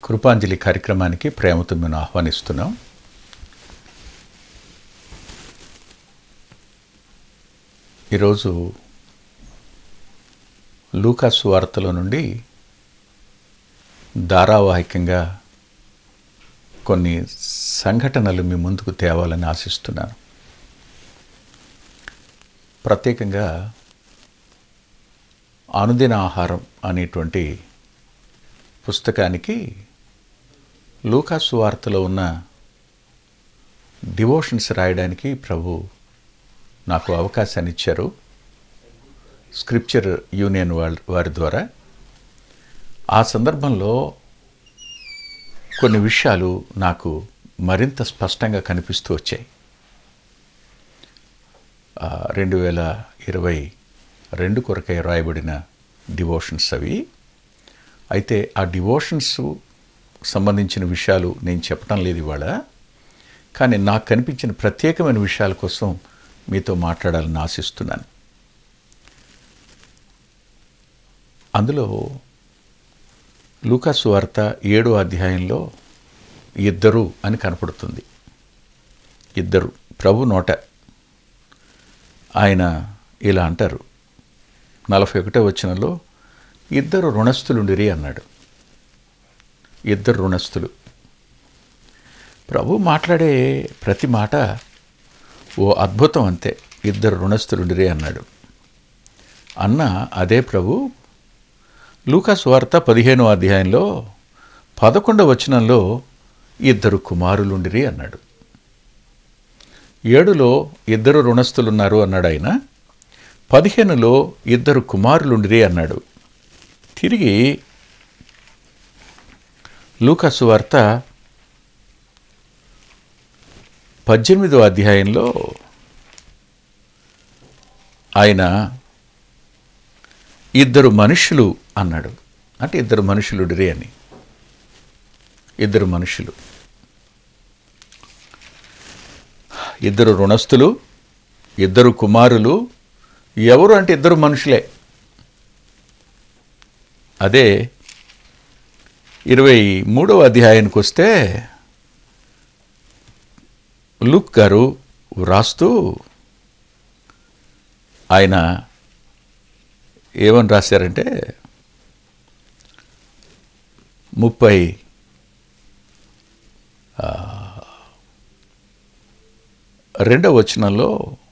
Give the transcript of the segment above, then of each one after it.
కృపాంజలి కార్యక్రమానికి ప్రేమతో మేము ఆహ్వానిస్తున్నాం ఈరోజు లూకాసు వార్తల నుండి ధారావాహికంగా కొన్ని సంఘటనలు మీ ముందుకు తేవాలని ఆశిస్తున్నాను ప్రత్యేకంగా అనుదిన ఆహారం అనేటువంటి పుస్తకానికి లూకాసు వార్తలో ఉన్న డివోషన్స్ రాయడానికి ప్రభు నాకు అవకాశాన్ని ఇచ్చారు స్క్రిప్చర్ యూనియన్ వాళ్ళ వారి ద్వారా ఆ సందర్భంలో కొన్ని విషయాలు నాకు మరింత స్పష్టంగా కనిపిస్తూ వచ్చాయి రెండు వేల ఇరవై రెండు కొరకై రాయబడిన డివోషన్స్ అవి అయితే ఆ డివోషన్స్ సంబంధించిన విషయాలు నేను చెప్పడం లేదు ఇవాళ కానీ నాకు కనిపించిన ప్రత్యేకమైన విషయాల కోసం మీతో మాట్లాడాలని ఆశిస్తున్నాను అందులో లూకాసు వార్త ఏడో అధ్యాయంలో ఇద్దరు అని కనపడుతుంది ఇద్దరు ప్రభు నోట ఆయన ఇలా అంటారు నలభై ఒకటో వచనంలో ఇద్దరు రుణస్థులుండిరి అన్నాడు ఇద్దరు రుణస్థులు ప్రభు మాట్లాడే ప్రతి మాట ఓ అద్భుతం అంతే ఇద్దరు రుణస్థులుండిరి అన్నాడు అన్న అదే ప్రభు లూకాస్ వార్త పదిహేనో అధ్యాయంలో పదకొండవ వచనంలో ఇద్దరు కుమారులుండిరి అన్నాడు ఏడులో ఇద్దరు రుణస్థులున్నారు అన్నాడు ఆయన పదిహేనులో ఇద్దరు కుమారులుండిరి అన్నాడు తిరిగి లూకాసు వార్త పద్దెనిమిదో అధ్యాయంలో ఆయన ఇద్దరు మనుషులు అన్నాడు అంటే ఇద్దరు మనుషులుడిరి అని ఇద్దరు మనుషులు ఇద్దరు రుణస్థులు ఇద్దరు కుమారులు ఎవరు అంటే ఇద్దరు మనుషులే అదే ఇరవై మూడవ అధ్యాయానికి వస్తే లుక్ గారు వ్రాస్తూ ఆయన ఏమని రాశారంటే ముప్పై రెండవ వచనంలో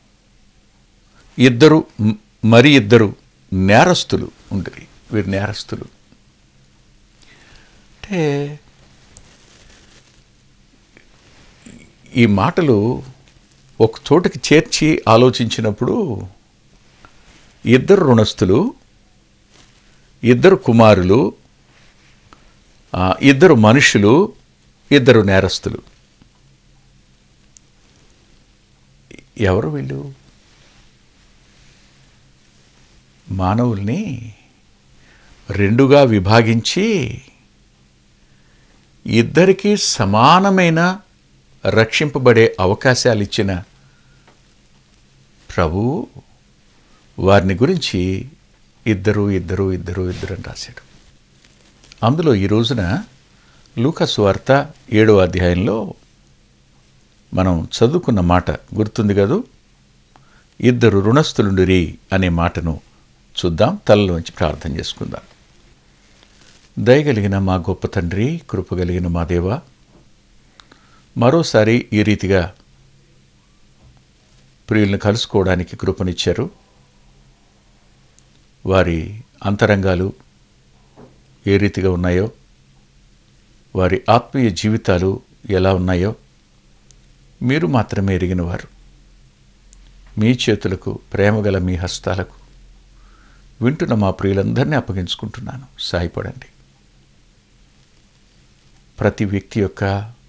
ఇద్దరు మరి ఇద్దరు నేరస్తులు ఉండేవి వీరు నేరస్తులు అంటే ఈ మాటలు ఒక చోటుకి చేర్చి ఆలోచించినప్పుడు ఇద్దరు రుణస్థులు ఇద్దరు కుమారులు ఇద్దరు మనుషులు ఇద్దరు నేరస్తులు ఎవరు వీళ్ళు మానవుల్ని రెండుగా విభాగించి ఇద్దరికీ సమానమైన రక్షింపబడే అవకాశాలు ఇచ్చిన ప్రభు వారిని గురించి ఇద్దరు ఇద్దరు ఇద్దరు ఇద్దరు అని రాశాడు అందులో ఈ రోజున లూకస్ వార్త ఏడో అధ్యాయంలో మనం చదువుకున్న మాట గుర్తుంది కదూ ఇద్దరు రుణస్థులుండిరి అనే మాటను చూద్దాం తలలోంచి ప్రార్థన చేసుకుందాం దయగలిగిన మా గొప్ప తండ్రి కృపగలిగిన మా దేవ మరోసారి ఈ రీతిగా ప్రియులను కలుసుకోవడానికి కృపనిచ్చారు వారి అంతరంగాలు ఏ రీతిగా ఉన్నాయో వారి ఆత్మీయ జీవితాలు ఎలా ఉన్నాయో మీరు మాత్రమే ఎరిగినవారు మీ చేతులకు ప్రేమగల మీ హస్తాలకు వింటున్న మా ప్రియులందరినీ అప్పగించుకుంటున్నాను సాయపడండి ప్రతి వ్యక్తి యొక్క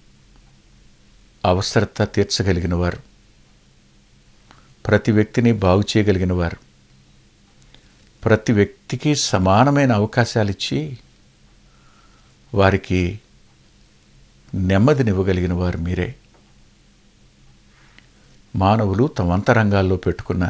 అవసరత తీర్చగలిగిన వారు ప్రతి వ్యక్తిని బాగు చేయగలిగిన వారు ప్రతి వ్యక్తికి సమానమైన అవకాశాలు ఇచ్చి వారికి నెమ్మదినివ్వగలిగిన వారు మీరే మానవులు తమ అంతరంగాల్లో పెట్టుకున్న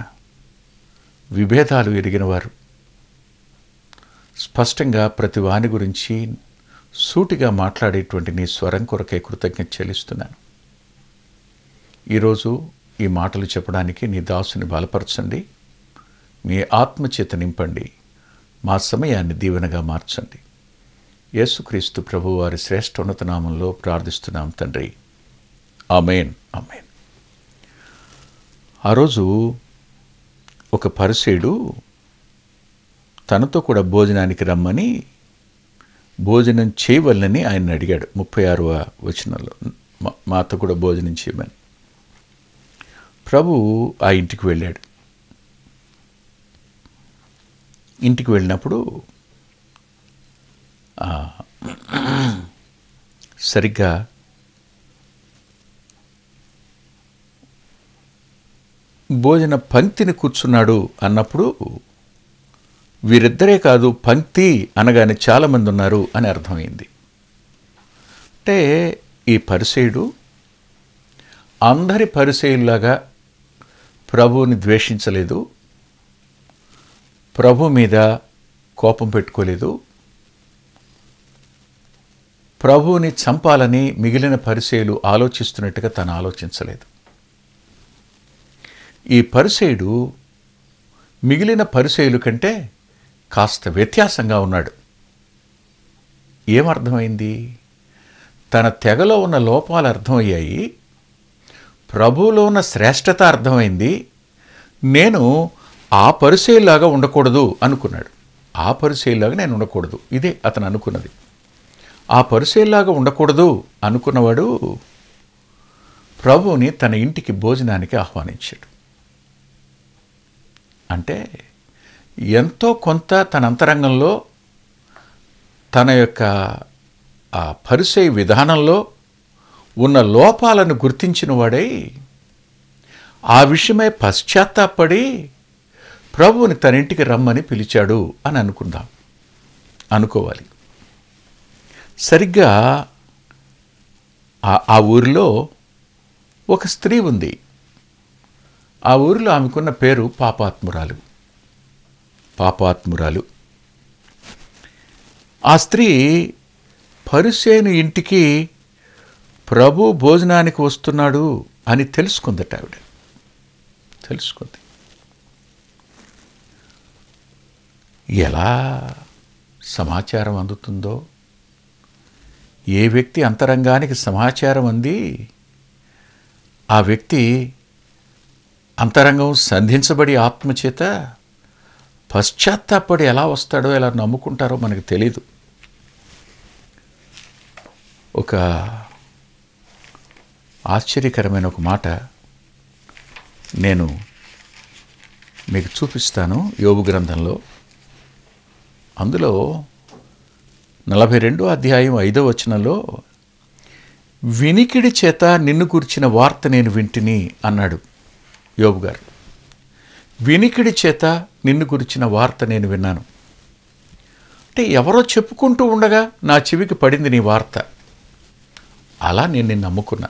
విభేదాలు ఎరిగినవారు స్పష్టంగా ప్రతి వాని గురించి సూటిగా మాట్లాడేటువంటి నీ స్వరం కొరకే కృతజ్ఞత చెల్లిస్తున్నాను ఈరోజు ఈ మాటలు చెప్పడానికి నీ దాసుని బలపరచండి మీ ఆత్మచేత నింపండి మా సమయాన్ని దీవెనగా మార్చండి యేసుక్రీస్తు ప్రభు వారి శ్రేష్ఠోన్నత నామంలో ప్రార్థిస్తున్నాం తండ్రి అమేన్ అమేన్ ఆ రోజు ఒక పరిసేయుడు తనతో కూడా భోజనానికి రమ్మని భోజనం చేయవల్లని ఆయన అడిగాడు ముప్పై ఆరవ వచనంలో మా- మాతో కూడా భోజనం చేయమని ప్రభు ఆ ఇంటికి వెళ్ళాడు ఇంటికి వెళ్ళినప్పుడు ఆ, సరిగ్గా భోజన పంక్తిని కూర్చున్నాడు అన్నప్పుడు వీరిద్దరే కాదు పంక్తి అనగానే చాలామంది ఉన్నారు అని అర్థమైంది అంటే ఈ పరిసేయుడు అందరి పరిసేయుల్లాగా ప్రభువుని ద్వేషించలేదు ప్రభు మీద కోపం పెట్టుకోలేదు ప్రభువుని చంపాలని మిగిలిన పరిసేయులు ఆలోచిస్తున్నట్టుగా తను ఆలోచించలేదు ఈ పరిసేయుడు మిగిలిన పరిసేయుల కంటే కాస్త వ్యత్యాసంగా ఉన్నాడు ఏమర్థమైంది తన తెగలో ఉన్న లోపాలు అర్థమయ్యాయి ప్రభువులో ఉన్న శ్రేష్టత అర్థమైంది నేను ఆ పరిచయలాగా ఉండకూడదు అనుకున్నాడు ఆ పరిచయలాగా నేను ఉండకూడదు ఇదే అతను అనుకున్నది ఆ పరిచయలాగా ఉండకూడదు అనుకున్నవాడు ప్రభువుని తన ఇంటికి భోజనానికి ఆహ్వానించాడు అంటే ఎంతో కొంత తన అంతరంగంలో తన యొక్క ఆ పరిచయ విధానంలో ఉన్న లోపాలను గుర్తించిన వాడై ఆ విషయమై పశ్చాత్తాపడి ప్రభువుని తన ఇంటికి రమ్మని పిలిచాడు అని అనుకుందాం అనుకోవాలి సరిగ్గా ఆ- ఆ ఊరిలో ఒక స్త్రీ ఉంది ఆ ఊరిలో ఆమెకున్న పేరు పాపాత్మురాలు పాపాత్మురాలు ఆ స్త్రీ పరిసేను ఇంటికి ప్రభు భోజనానికి వస్తున్నాడు అని తెలుసుకుందట ఆవిడ తెలుసుకుంది ఎలా సమాచారం అందుతుందో ఏ వ్యక్తి అంతరంగానికి సమాచారం అంది ఆ వ్యక్తి అంతరంగం సంధించబడి ఆత్మచేత పశ్చాత్తాపడి ఎలా వస్తాడో ఎలా నమ్ముకుంటారో మనకు తెలీదు ఒక ఆశ్చర్యకరమైన ఒక మాట నేను మీకు చూపిస్తాను యోగు గ్రంథంలో అందులో నలభై రెండో అధ్యాయం ఐదో వచనంలో వినికిడి చేత నిన్ను కూర్చిన వార్త నేను వింటిని అన్నాడు యోబు గారు వినికిడి చేత నిన్ను గురించిన వార్త నేను విన్నాను అంటే ఎవరో చెప్పుకుంటూ ఉండగా నా చెవికి పడింది నీ వార్త అలా నేను నిన్ను నమ్ముకున్నా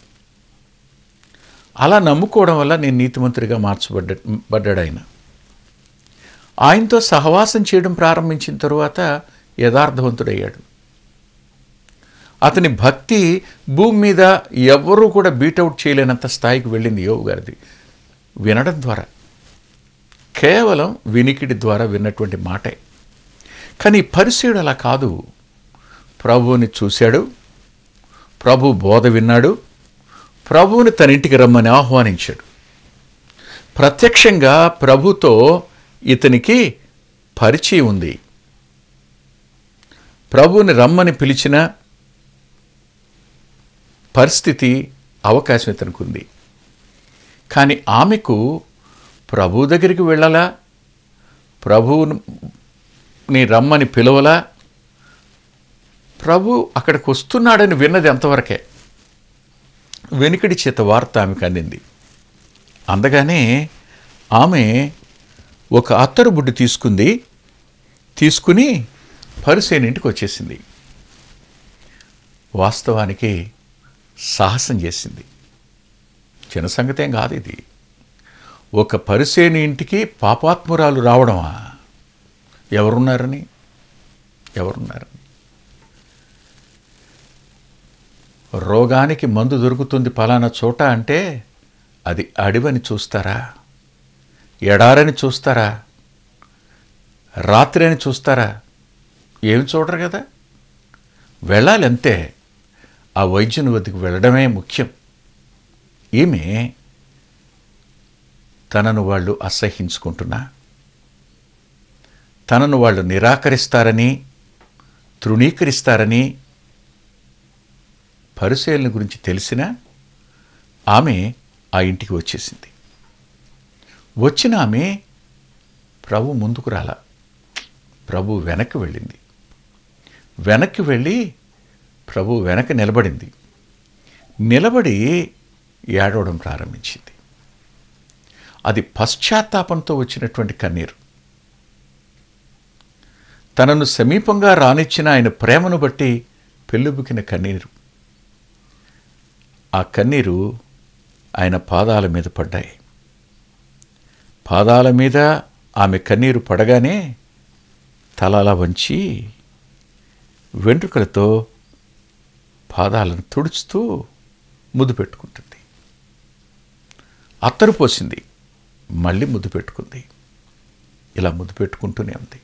అలా నమ్ముకోవడం వల్ల నేను నీతిమంతుడిగా మార్చబడ్డ పడ్డాడు ఆయన ఆయనతో సహవాసం చేయడం ప్రారంభించిన తరువాత యథార్థవంతుడయ్యాడు అతని భక్తి భూమి మీద ఎవ్వరూ కూడా బీటౌట్ చేయలేనంత స్థాయికి వెళ్ళింది యోగు గారిది వినడం ద్వారా కేవలం వినికిడి ద్వారా విన్నటువంటి మాటే కానీ పరిచయుడు అలా కాదు ప్రభువుని చూశాడు ప్రభు బోధ విన్నాడు ప్రభువుని తన ఇంటికి రమ్మని ఆహ్వానించాడు ప్రత్యక్షంగా ప్రభుతో ఇతనికి పరిచయం ఉంది ప్రభువుని రమ్మని పిలిచిన పరిస్థితి అవకాశం ఇతనికి ఉంది కానీ ఆమెకు ప్రభు దగ్గరికి వెళ్ళాలా ప్రభువుని రమ్మని పిలవలా ప్రభు అక్కడికి వస్తున్నాడని విన్నది ఎంతవరకే వెనుకడి చేత వార్త ఆమెకు అందింది అందగానే ఆమె ఒక అత్తరు బుడ్డి తీసుకుంది తీసుకుని పరిసేని ఇంటికి వచ్చేసింది వాస్తవానికి సాహసం చేసింది చిన్న సంగతేం కాదు ఇది ఒక పరిసేని ఇంటికి పాపాత్మురాలు రావడమా ఎవరున్నారని ఎవరున్నారని రోగానికి మందు దొరుకుతుంది పలానా చోట అంటే అది అడివని చూస్తారా ఎడారని చూస్తారా రాత్రి అని చూస్తారా ఏమి చూడరు కదా వెళ్ళాలి అంతే ఆ వైద్యుని వద్దకు వెళ్ళడమే ముఖ్యం ఈమె తనను వాళ్ళు అసహించుకుంటున్నా తనను వాళ్ళు నిరాకరిస్తారని తృణీకరిస్తారని పరిశీలన గురించి తెలిసినా ఆమె ఆ ఇంటికి వచ్చేసింది వచ్చిన ఆమె ప్రభు ముందుకు రాల ప్రభు వెనక్కి వెళ్ళింది వెనక్కి వెళ్ళి ప్రభు వెనక నిలబడింది నిలబడి ఏడవడం ప్రారంభించింది అది పశ్చాత్తాపంతో వచ్చినటువంటి కన్నీరు తనను సమీపంగా రానిచ్చిన ఆయన ప్రేమను బట్టి పెళ్ళుబుకిన కన్నీరు ఆ కన్నీరు ఆయన పాదాల మీద పడ్డాయి పాదాల మీద ఆమె కన్నీరు పడగానే తలలా వంచి వెంట్రుకలతో పాదాలను తుడుచుతూ ముద్దు పెట్టుకుంటుంది అత్తరు పోసింది మళ్ళీ ముద్దు పెట్టుకుంది ఇలా ముద్దు పెట్టుకుంటూనే ఉంది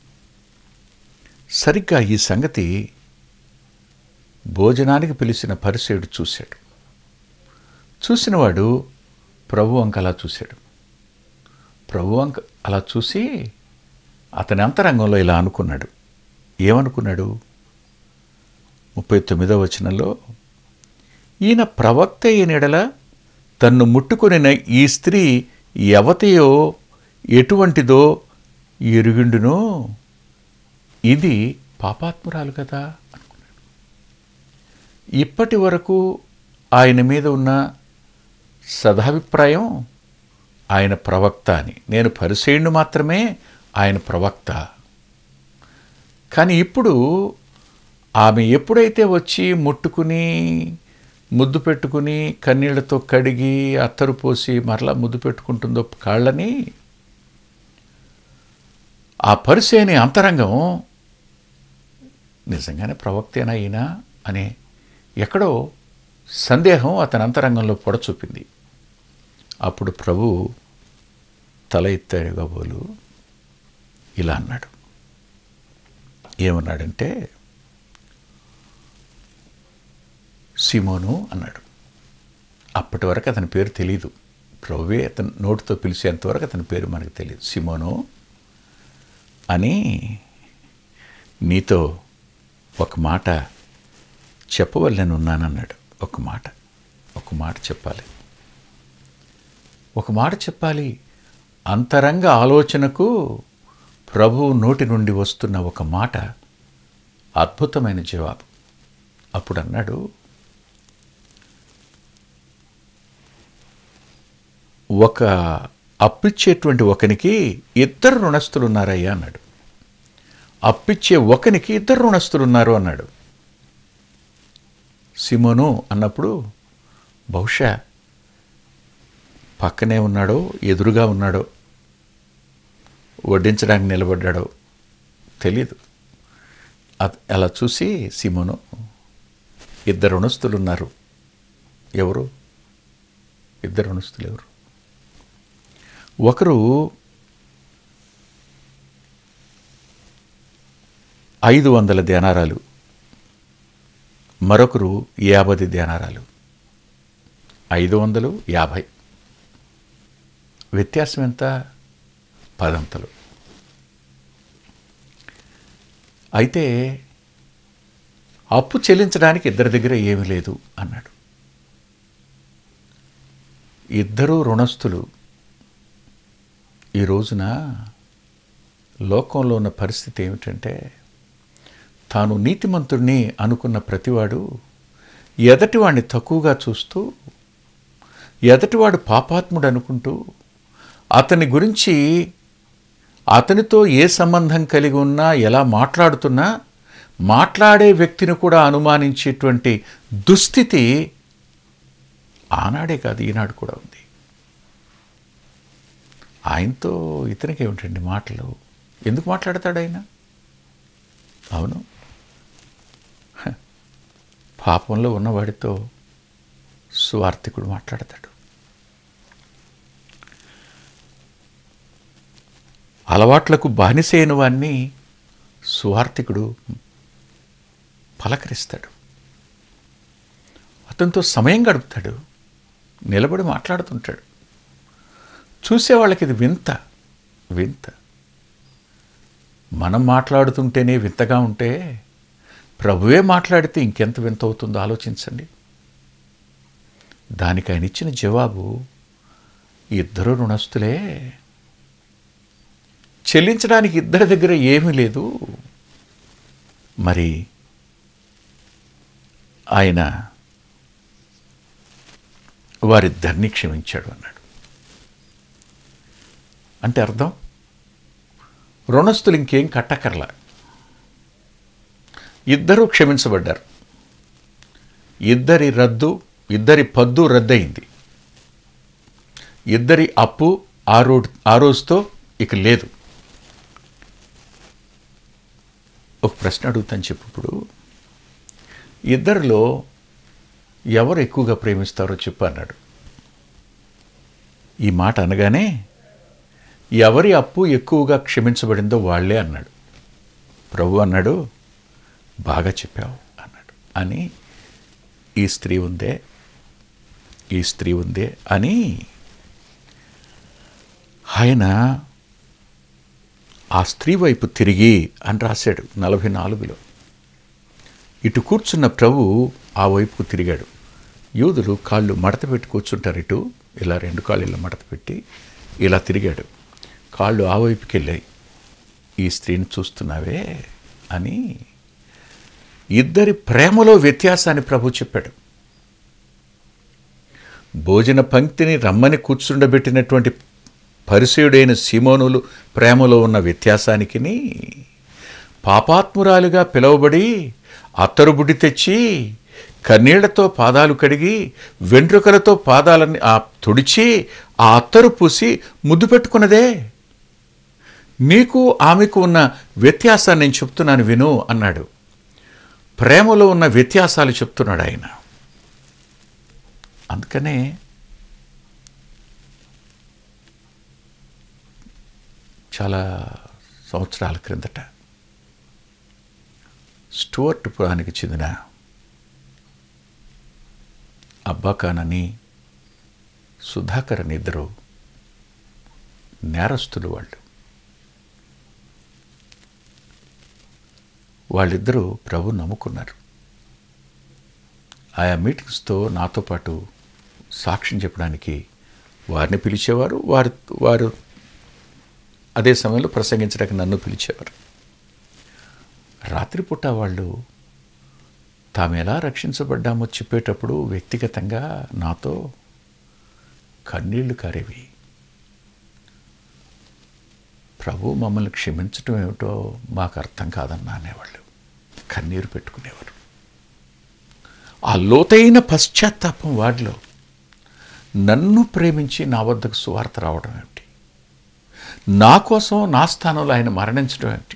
సరిగ్గా ఈ సంగతి భోజనానికి పిలిచిన పరిసేయుడు చూశాడు చూసినవాడు ప్రభు అంక అలా చూశాడు ప్రభు అంక అలా చూసి అతని అంతరంగంలో ఇలా అనుకున్నాడు ఏమనుకున్నాడు ముప్పై తొమ్మిదో వచనంలో ఈయన ప్రవక్త అయినడల తన్ను ముట్టుకొనిన ఈ స్త్రీ ఎవతయో ఎటువంటిదో ఎరుగుండునో ఇది పాపాత్మురాలు కదా అనుకున్నాడు ఇప్పటి వరకు ఆయన మీద ఉన్న సదాభిప్రాయం ఆయన ప్రవక్త అని నేను పరిసేయుడు మాత్రమే ఆయన ప్రవక్త కానీ ఇప్పుడు ఆమె ఎప్పుడైతే వచ్చి ముట్టుకుని ముద్దు పెట్టుకుని కన్నీళ్లతో కడిగి అత్తరు పోసి మరలా ముద్దు పెట్టుకుంటుందో కాళ్ళని ఆ పరిసేని అంతరంగం నిజంగానే ప్రవక్తేనా ఈయన అనే ఎక్కడో సందేహం అతని అంతరంగంలో పొడచూపింది అప్పుడు ప్రభు తల ఎత్తాడు కాబోలు ఇలా అన్నాడు ఏమన్నాడంటే సిమోను అన్నాడు అప్పటి వరకు అతని పేరు తెలీదు ప్రభువే అతని నోటితో పిలిచేంతవరకు అతని పేరు మనకు తెలియదు సిమోను అని నీతో ఒక మాట చెప్పవల్లని ఉన్నానన్నాడు ఒక మాట ఒక మాట చెప్పాలి ఒక మాట చెప్పాలి అంతరంగ ఆలోచనకు ప్రభు నోటి నుండి వస్తున్న ఒక మాట అద్భుతమైన జవాబు అప్పుడు అన్నాడు ఒక అప్పిచ్చేటువంటి ఒకనికి ఇద్దరు రుణస్థులు ఉన్నారయ్యా అన్నాడు అప్పిచ్చే ఒకనికి ఇద్దరు రుణస్థులు ఉన్నారు అన్నాడు సిమోను అన్నప్పుడు బహుశా పక్కనే ఉన్నాడో ఎదురుగా ఉన్నాడో వడ్డించడానికి నిలబడ్డాడో తెలీదు అ- అలా చూసి సిమోను ఇద్దరు రుణస్థులు ఉన్నారు ఎవరు ఇద్దరు రుణస్థులు ఎవరు ఒకరు ఐదు వందల ధ్యానారాలు మరొకరు యాభై ధ్యానారాలు ఐదు వందలు యాభై వ్యత్యాసం ఎంత పదంతలు అయితే అప్పు చెల్లించడానికి ఇద్దరి దగ్గర ఏమీ లేదు అన్నాడు ఇద్దరూ రుణస్థులు ఈ రోజున లోకంలో ఉన్న పరిస్థితి ఏమిటంటే తాను నీతిమంతుడిని అనుకున్న ప్రతివాడు ఎదటివాడిని తక్కువగా చూస్తూ ఎదటివాడు పాపాత్ముడు అనుకుంటూ అతని గురించి అతనితో ఏ సంబంధం కలిగి ఉన్నా ఎలా మాట్లాడుతున్నా మాట్లాడే వ్యక్తిని కూడా అనుమానించేటువంటి దుస్థితి ఆనాడే కాదు ఈనాడు కూడా ఉంది ఆయనతో ఇతనికి ఏమిటండి మాటలు ఎందుకు మాట్లాడతాడు ఆయన అవును హ, పాపంలో ఉన్నవాడితో సువార్థికుడు మాట్లాడతాడు అలవాట్లకు బానిసైన వాణ్ణి సువార్థికుడు పలకరిస్తాడు అతనితో సమయం గడుపుతాడు నిలబడి మాట్లాడుతుంటాడు చూసేవాళ్ళకి ఇది వింత వింత మనం మాట్లాడుతుంటేనే వింతగా ఉంటే ప్రభువే మాట్లాడితే ఇంకెంత వింత అవుతుందో ఆలోచించండి దానికి ఆయన ఇచ్చిన జవాబు ఇద్దరు రుణస్తులే చెల్లించడానికి ఇద్దరి దగ్గర ఏమీ లేదు మరి ఆయన వారిద్దరిని క్షమించాడు అన్నాడు అంటే అర్థం రుణస్తులు ఇంకేం కట్టకర్లా ఇద్దరూ క్షమించబడ్డారు ఇద్దరి రద్దు ఇద్దరి పద్దు రద్దయింది ఇద్దరి అప్పు ఆ రో ఆ రోజుతో ఇక లేదు ఒక ప్రశ్న అడుగుతాను చెప్పు ఇప్పుడు ఇద్దరిలో ఎవరు ఎక్కువగా ప్రేమిస్తారో చెప్పు అన్నాడు ఈ మాట అనగానే ఎవరి అప్పు ఎక్కువగా క్షమించబడిందో వాళ్ళే అన్నాడు ప్రభు అన్నాడు బాగా చెప్పావు అన్నాడు అని ఈ స్త్రీ ఉందే ఈ స్త్రీ ఉందే అని ఆయన ఆ స్త్రీ వైపు తిరిగి అని రాశాడు నలభై నాలుగులో ఇటు కూర్చున్న ప్రభు ఆ వైపుకు తిరిగాడు యూదులు కాళ్ళు మడత పెట్టి కూర్చుంటారు ఇటు ఇలా రెండు కాళ్ళు ఇలా మడత పెట్టి ఇలా తిరిగాడు కాళ్ళు ఆ వైపుకి వెళ్ళాయి ఈ స్త్రీని చూస్తున్నావే అని ఇద్దరి ప్రేమలో వ్యత్యాసాన్ని ప్రభు చెప్పాడు భోజన పంక్తిని రమ్మని కూర్చుండబెట్టినటువంటి పరిచయుడైన సీమోనులు ప్రేమలో ఉన్న వ్యత్యాసానికి పాపాత్మురాలుగా పిలువబడి అత్తరుబుడ్డి తెచ్చి కన్నీళ్లతో పాదాలు కడిగి వెంట్రుకలతో పాదాలని ఆ తుడిచి ఆ అత్తరు పూసి ముద్దు పెట్టుకున్నదే నీకు ఆమెకు ఉన్న వ్యత్యాసాన్ని నేను చెప్తున్నాను విను అన్నాడు ప్రేమలో ఉన్న వ్యత్యాసాలు చెప్తున్నాడు ఆయన అందుకనే చాలా సంవత్సరాల క్రిందట స్టువర్ట్ పురానికి చెందిన అబ్బాఖాన్ అని సుధాకర్ అని ఇద్దరు నేరస్తులు వాళ్ళు వాళ్ళిద్దరూ ప్రభు నమ్ముకున్నారు ఆయా మీటింగ్స్తో నాతో పాటు సాక్ష్యం చెప్పడానికి వారిని పిలిచేవారు వారు వారు అదే సమయంలో ప్రసంగించడానికి నన్ను పిలిచేవారు రాత్రిపూట వాళ్ళు తాము ఎలా రక్షించబడ్డామో చెప్పేటప్పుడు వ్యక్తిగతంగా నాతో కన్నీళ్లు కారేవి ప్రభు మమ్మల్ని క్షమించటం ఏమిటో మాకు అర్థం కాదన్నా అనేవాళ్ళు కన్నీరు పెట్టుకునేవారు ఆ లోతైన పశ్చాత్తాపం వాడిలో నన్ను ప్రేమించి నా వద్దకు సువార్త రావడం ఏమిటి నా కోసం నా స్థానంలో ఆయన మరణించడం ఏమిటి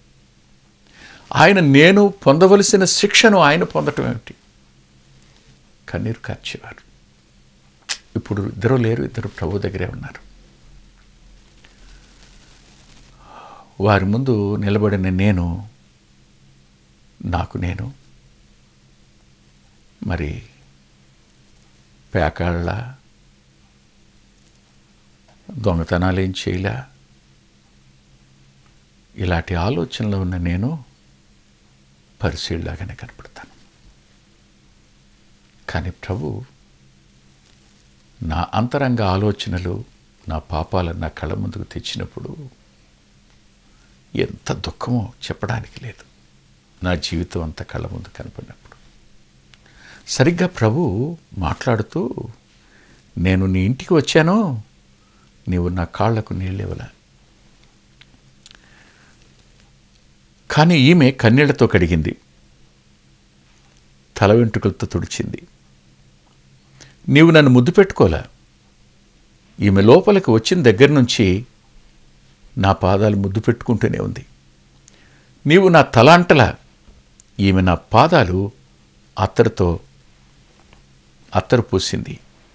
ఆయన నేను పొందవలసిన శిక్షను ఆయన పొందటం ఏమిటి కన్నీరు కార్చేవారు ఇప్పుడు ఇద్దరు లేరు ఇద్దరు ప్రభు దగ్గరే ఉన్నారు వారి ముందు నిలబడిన నేను నాకు నేను మరి పేకాళ్ళ దొంగతనాలు ఏం చేయలే ఇలాంటి ఆలోచనలో ఉన్న నేను పరిశీలిలాగానే కనపడతాను కానీ ప్రభు నా అంతరంగ ఆలోచనలు నా పాపాలను నా కళ్ళ ముందుకు తెచ్చినప్పుడు ఎంత దుఃఖమో చెప్పడానికి లేదు నా జీవితం అంతా కళ్ళ ముందు కనపడినప్పుడు సరిగ్గా ప్రభు మాట్లాడుతూ నేను నీ ఇంటికి వచ్చాను నీవు నా కాళ్లకు నీళ్ళివ్వలా కానీ ఈమె కన్నీళ్లతో కడిగింది తల వెంట్రుకలతో తుడిచింది నీవు నన్ను ముద్దు పెట్టుకోలే ఈమె లోపలికి వచ్చిన దగ్గర నుంచి నా పాదాలు ముద్దు పెట్టుకుంటూనే ఉంది నీవు నా తల అంటలా ఈమె నా పాదాలు అత్తరుతో అత్తరు పూసింది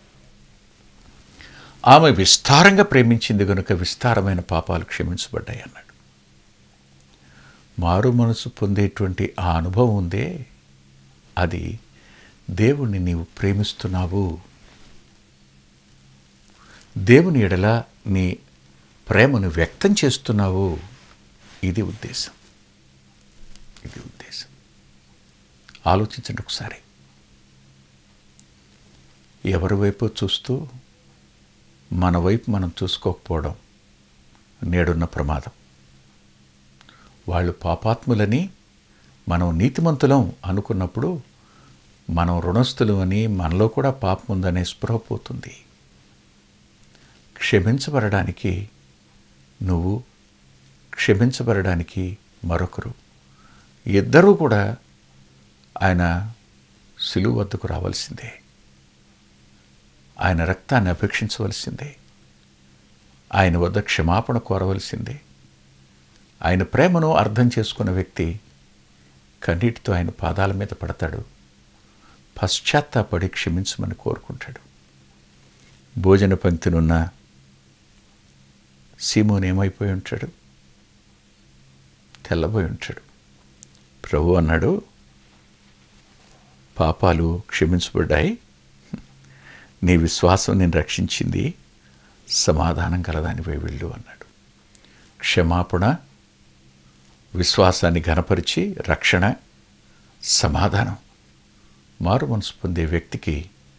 ఆమె విస్తారంగా ప్రేమించింది గనుక విస్తారమైన పాపాలు క్షమించబడ్డాయి అన్నాడు మారు మనసు పొందేటువంటి ఆ అనుభవం ఉందే అది దేవుణ్ణి నీవు ప్రేమిస్తున్నావు దేవుని ఎడల నీ ప్రేమను వ్యక్తం చేస్తున్నావు ఇది ఉద్దేశం ఇది ఉద్దేశం ఆలోచించండి ఒకసారి ఎవరి వైపు చూస్తూ మన వైపు మనం చూసుకోకపోవడం నేడున్న ప్రమాదం వాళ్ళు పాపాత్ములని మనం నీతిమంతులం అనుకున్నప్పుడు మనం రుణస్థులు అని మనలో కూడా పాపం ఉందనే స్పృహ పోతుంది క్షమించబడడానికి నువ్వు క్షమించబడడానికి మరొకరు ఇద్దరూ కూడా ఆయన సిలువ వద్దకు రావాల్సిందే ఆయన రక్తాన్ని అపేక్షించవలసిందే ఆయన వద్ద క్షమాపణ కోరవలసిందే ఆయన ప్రేమను అర్థం చేసుకున్న వ్యక్తి కన్నీటితో ఆయన పాదాల మీద పడతాడు పశ్చాత్తాపడి క్షమించమని కోరుకుంటాడు భోజన పంక్తినున్న సీమోన్ ఏమైపోయి ఉంటాడు తెల్లబోయి ఉంటాడు ప్రభు అన్నాడు పాపాలు క్షమించబడ్డాయి నీ విశ్వాసం నేను రక్షించింది సమాధానం కలదానిపై వెళ్ళు అన్నాడు క్షమాపణ విశ్వాసాన్ని ఘనపరిచి రక్షణ సమాధానం మారు మనసు పొందే వ్యక్తికి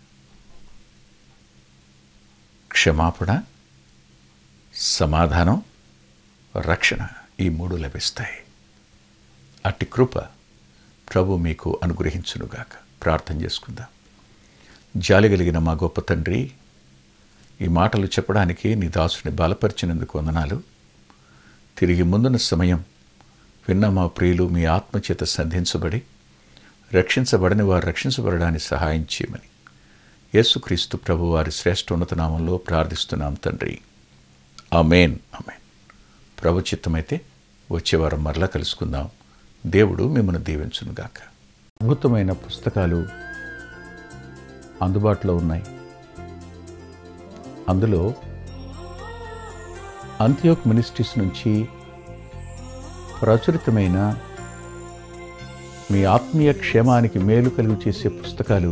క్షమాపణ సమాధానం రక్షణ ఈ మూడు లభిస్తాయి అట్టి కృప ప్రభు మీకు అనుగ్రహించునుగాక ప్రార్థన చేసుకుందాం జాలి కలిగిన మా గొప్ప తండ్రి ఈ మాటలు చెప్పడానికి నీ దాసుని బలపరిచినందుకు వందనాలు తిరిగి ముందున్న సమయం విన్న మా ప్రియులు మీ ఆత్మచేత సంధించబడి రక్షించబడని వారు రక్షించబడడానికి సహాయం చేయమని యేసుక్రీస్తు ప్రభు వారి శ్రేష్ఠోన్నత నామంలో ప్రార్థిస్తున్నాం తండ్రి అమేన్ అమేన్ ప్రభు చిత్తమైతే వచ్చే వారం మరలా కలుసుకుందాం దేవుడు మిమ్మల్ని దీవించునుగాక అద్భుతమైన పుస్తకాలు అందుబాటులో ఉన్నాయి అందులో అంత్యోక్ మినిస్ట్రీస్ నుంచి ప్రచురితమైన మీ ఆత్మీయ క్షేమానికి మేలు కలుగు చేసే పుస్తకాలు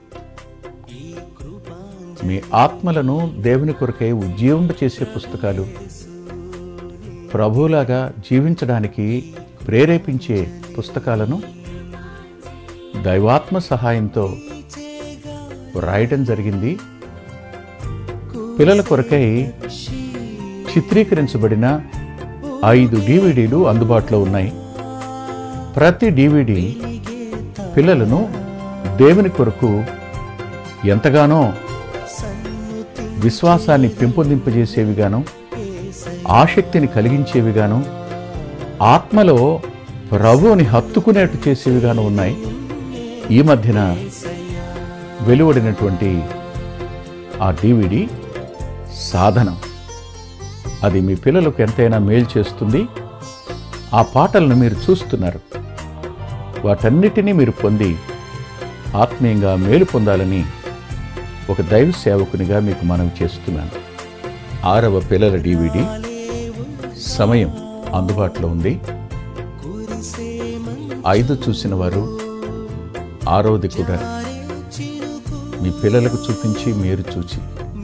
మీ ఆత్మలను దేవుని కొరకై ఉజ్జీవింప చేసే పుస్తకాలు ప్రభువులాగా జీవించడానికి ప్రేరేపించే పుస్తకాలను దైవాత్మ సహాయంతో వ్రాయటం జరిగింది పిల్లల కొరకై చిత్రీకరించబడిన ఐదు డివిడీలు అందుబాటులో ఉన్నాయి ప్రతి డివిడి పిల్లలను దేవుని కొరకు ఎంతగానో విశ్వాసాన్ని పెంపొందింపజేసేవిగాను ఆసక్తిని కలిగించేవిగాను ఆత్మలో ప్రభువుని హత్తుకునేట్టు చేసేవిగాను ఉన్నాయి ఈ మధ్యన వెలువడినటువంటి ఆ డివిడి సాధనం అది మీ పిల్లలకు ఎంతైనా మేలు చేస్తుంది ఆ పాటలను మీరు చూస్తున్నారు వాటన్నిటినీ మీరు పొంది ఆత్మీయంగా మేలు పొందాలని ఒక దైవ సేవకునిగా మీకు మనవి చేస్తున్నాను ఆరవ పిల్లల డివిడి సమయం అందుబాటులో ఉంది ఐదు చూసిన వారు ఆరవది కూడా మీ పిల్లలకు చూపించి మీరు చూచి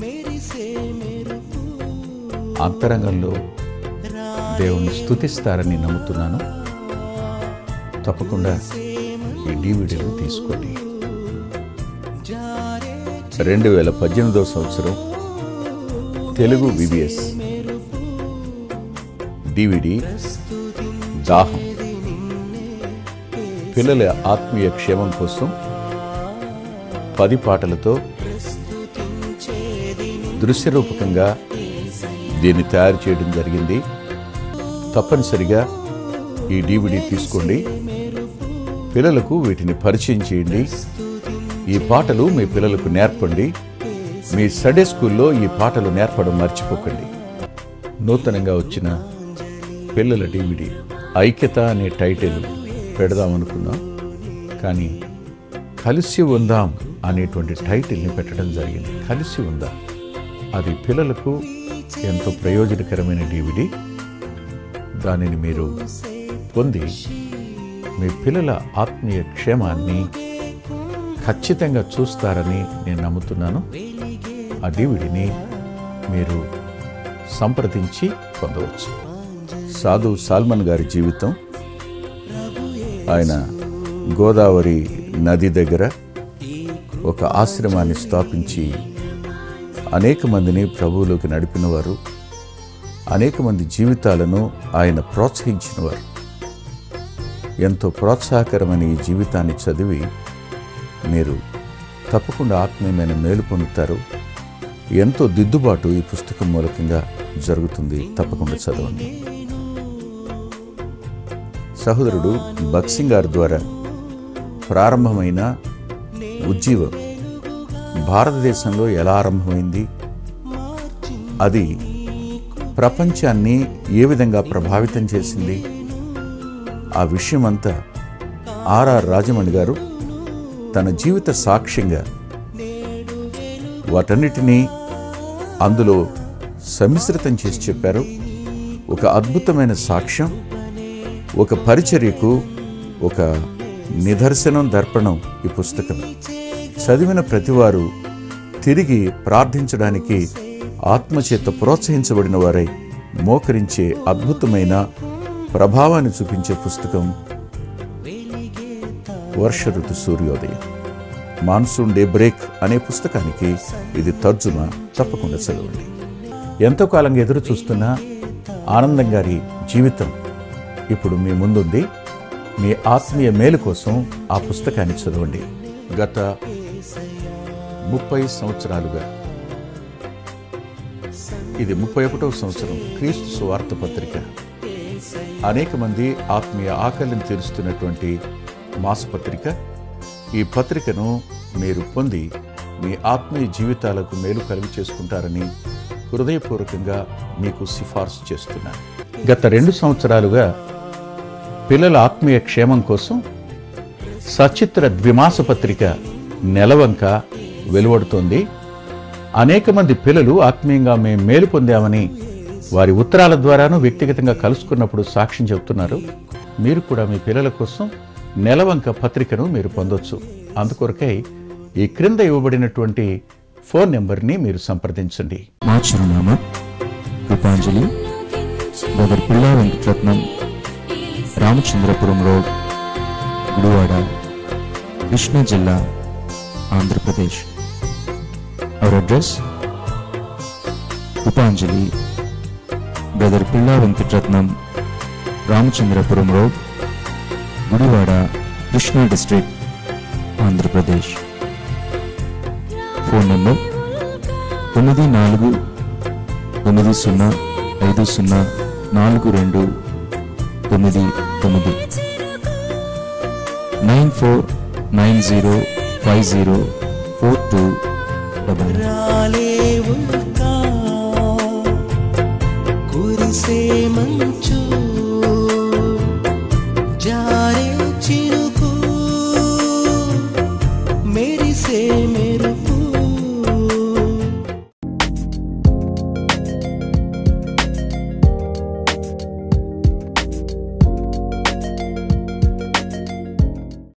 అంతరంగంలో దేవుణ్ణి స్తుతిస్తారని నమ్ముతున్నాను తప్పకుండా ఈ డివిడీలు తీసుకోండి రెండు వేల పద్దెనిమిదవ సంవత్సరం తెలుగు విబిఎస్ డివిడి దాహం పిల్లల ఆత్మీయ క్షేమం కోసం పది పాటలతో దృశ్యరూపకంగా దీన్ని తయారు చేయడం జరిగింది తప్పనిసరిగా ఈ డివిడి తీసుకోండి పిల్లలకు వీటిని పరిచయం చేయండి ఈ పాటలు మీ పిల్లలకు నేర్పండి మీ సండే స్కూల్లో ఈ పాటలు నేర్పడం మర్చిపోకండి నూతనంగా వచ్చిన పిల్లల డివిడి ఐక్యత అనే టైటిల్ పెడదామనుకున్నాం కానీ కలిసి ఉందాం అనేటువంటి టైటిల్ని పెట్టడం జరిగింది కలిసి ఉందాం అది పిల్లలకు ఎంతో ప్రయోజనకరమైన డివిడి దానిని మీరు పొంది మీ పిల్లల ఆత్మీయ క్షేమాన్ని ఖచ్చితంగా చూస్తారని నేను నమ్ముతున్నాను ఆ డివిడిని మీరు సంప్రదించి పొందవచ్చు సాధు సాల్మన్ గారి జీవితం ఆయన గోదావరి నది దగ్గర ఒక ఆశ్రమాన్ని స్థాపించి అనేక మందిని ప్రభువులోకి నడిపినవారు అనేక మంది జీవితాలను ఆయన ప్రోత్సహించినవారు ఎంతో ప్రోత్సాహకరమైన ఈ జీవితాన్ని చదివి మీరు తప్పకుండా ఆత్మీయమైన మేలు పొందుతారు ఎంతో దిద్దుబాటు ఈ పుస్తకం మూలకంగా జరుగుతుంది తప్పకుండా చదవండి సహోదరుడు బక్సింగ్ గారి ద్వారా ప్రారంభమైన ఉజ్జీవం భారతదేశంలో ఎలా ఆరంభమైంది అది ప్రపంచాన్ని ఏ విధంగా ప్రభావితం చేసింది ఆ విషయమంతా ఆర్ఆర్ రాజమణి గారు తన జీవిత సాక్ష్యంగా వాటన్నిటినీ అందులో సమిశ్రితం చేసి చెప్పారు ఒక అద్భుతమైన సాక్ష్యం ఒక పరిచర్యకు ఒక నిదర్శనం దర్పణం ఈ పుస్తకం చదివిన ప్రతివారు తిరిగి ప్రార్థించడానికి ఆత్మచేత ప్రోత్సహించబడిన వారై మోకరించే అద్భుతమైన ప్రభావాన్ని చూపించే పుస్తకం వర్ష ఋతు సూర్యోదయం మాన్సూన్ డే బ్రేక్ అనే పుస్తకానికి ఇది తర్జుమా తప్పకుండా చదవండి ఎంతో కాలంగా ఎదురు చూస్తున్న ఆనందం గారి జీవితం ఇప్పుడు మీ ముందుంది మీ ఆత్మీయ మేలు కోసం ఆ పుస్తకాన్ని చదవండి గత ముప్పై సంవత్సరాలుగా ఇది ముప్పై ఒకటవ సంవత్సరం క్రీస్తు సువార్త పత్రిక అనేక మంది ఆత్మీయ ఆకలిని తీరుస్తున్నటువంటి మాసపత్రిక ఈ పత్రికను మీరు పొంది మీ ఆత్మీయ జీవితాలకు మేలు కలుగు చేసుకుంటారని హృదయపూర్వకంగా మీకు సిఫార్సు చేస్తున్నాను గత రెండు సంవత్సరాలుగా పిల్లల ఆత్మీయ క్షేమం కోసం సచిత్ర ద్విమాస పత్రిక నెలవంక వెలువడుతోంది అనేక మంది పిల్లలు ఆత్మీయంగా మేము మేలు పొందామని వారి ఉత్తరాల ద్వారాను వ్యక్తిగతంగా కలుసుకున్నప్పుడు సాక్ష్యం చెబుతున్నారు మీరు కూడా మీ పిల్లల కోసం నెలవంక పత్రికను మీరు పొందొచ్చు అందుకొరకై ఈ క్రింద ఇవ్వబడినటువంటి ఫోన్ నెంబర్ని మీరు సంప్రదించండి మా చిరునామా కృపాంజలి బ్రదర్ పిల్లా వెంకటరత్నం రామచంద్రపురం రోడ్ గుడివాడ కృష్ణా జిల్లా Andhra Pradesh our address Krupanjali brother Pilla Venkataratnam Ramachandrapuram road Gudivada Krishna district Andhra Pradesh phone number తొమ్మిది నాలుగు తొమ్మిది సున్నా ఐదు సున్నా నాలుగు రెండు తొమ్మిది తొమ్మిది nine four nine zero five zero four two double nine రాలేవుగా కురిసే మంచు